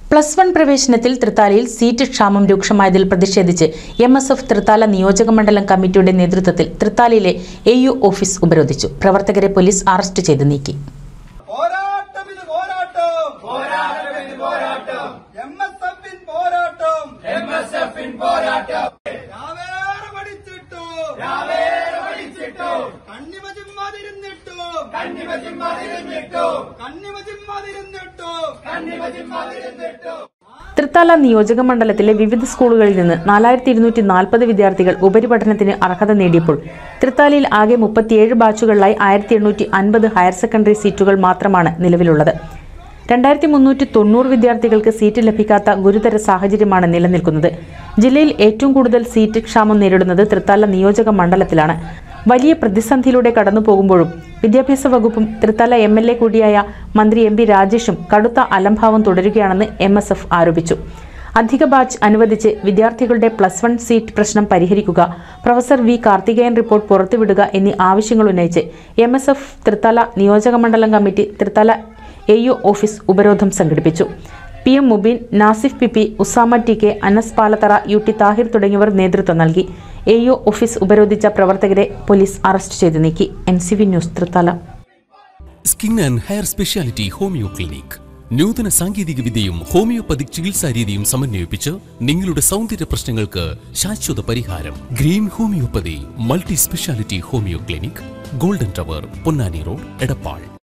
plus one പ്രവേശനത്തിൽ തൃത്താലയിൽ seat ക്ഷാമം രൂക്ഷമായതിൽ പ്രതിഷേധിച്ച് എം എസ് എഫ് തൃത്താല നിയോജക മണ്ഡലം കമ്മിറ്റിയുടെ നേതൃത്വത്തിൽ തൃത്താലയിലെ എ യു ഓഫീസ് ഉപരോധിച്ചു പ്രവർത്തകരെ പോലീസ് അറസ്റ്റ് ചെയ്ത് നീക്കി പോരാട്ടം ഇത് പോരാട്ടം പോരാട്ടം ഇത് പോരാട്ടം എം എസ് എഫിൻ പോരാട്ടം എം എസ് എഫിൻ പോരാട്ടം രാവേറെ പഠിച്ചിട്ടു രാവേറെ പഠിച്ചിട്ടു കണ്ണിമ ചിമ്മാതിരുന്നിട്ടു കണ്ണിമ ചിമ്മാതിരുന്നിട്ടു കണ്ണിമ ചിമ്മാതിരുന്നിട്ടു കണ്ണിമ ചിമ്മാതിരുന്നിട്ടു തൃത്താല നിയോജക മണ്ഡലത്തിലെ വിവിധ സ്കൂളുകളിൽ നിന്ന് നാലായിരത്തി ഇരുന്നൂറ്റി നാൽപ്പത് വിദ്യാർത്ഥികൾ ഉപരിപഠനത്തിന് അർഹത നേടിയപ്പോൾ തൃത്താലയിൽ ആകെ മുപ്പത്തിയേഴ് ബാച്ചുകളിലായി ആയിരത്തി എണ്ണൂറ്റി അൻപത് ഹയർ സെക്കൻഡറി സീറ്റുകൾ മാത്രമാണ് നിലവിലുള്ളത് രണ്ടായിരത്തി മുന്നൂറ്റി തൊണ്ണൂറ് വിദ്യാർത്ഥികൾക്ക് സീറ്റ് ലഭിക്കാത്ത ഗുരുതര സാഹചര്യമാണ് നിലനിൽക്കുന്നത് ജില്ലയിൽ ഏറ്റവും കൂടുതൽ സീറ്റ് ക്ഷാമം നേരിടുന്നത് തൃത്താല നിയോജക മണ്ഡലത്തിലാണ് വലിയ പ്രതിസന്ധിയിലൂടെ കടന്നു പോകുമ്പോഴും വിദ്യാഭ്യാസ വകുപ്പും തൃത്താല എം എൽ എ കൂടിയായ മന്ത്രി എം പി രാജേഷും കടുത്ത അലംഭാവം തുടരുകയാണെന്ന് എം എസ് എഫ് ആരോപിച്ചു അധിക ബാച്ച് അനുവദിച്ച് വിദ്യാർത്ഥികളുടെ പ്ലസ് വൺ സീറ്റ് പ്രശ്നം പരിഹരിക്കുക പ്രൊഫസർ വി കാർത്തികേയൻ റിപ്പോർട്ട് പുറത്തുവിടുക എന്നീ ആവശ്യങ്ങൾ ഉന്നയിച്ച് എം എസ് എഫ് തൃത്താല നിയോജക മണ്ഡലം committee Thrithala A U office ഉപരോധം സംഘടിപ്പിച്ചു P M Mubeen Nasif P P Usama T K Anas Palathara U T Thahir തുടങ്ങിയവർ നേതൃത്വം നൽകി എ യു ഓഫീസ് ഉപരോധിച്ച പ്രവർത്തകരെ പോലീസ് അറസ്റ്റ് ചെയ്ത് നീക്കി N C V news Thrithala skin and hair speciality homeo clinic നൂതന സാങ്കേതിക വിദ്യയും ഹോമിയോപ്പതിക് ചികിത്സാ രീതിയും സമന്വയിപ്പിച്ച് നിങ്ങളുടെ സൗന്ദര്യ പ്രശ്നങ്ങൾക്ക് ശാശ്വത പരിഹാരം green homoeopathy multi speciality homeo clinic golden tower Ponnani road Edappal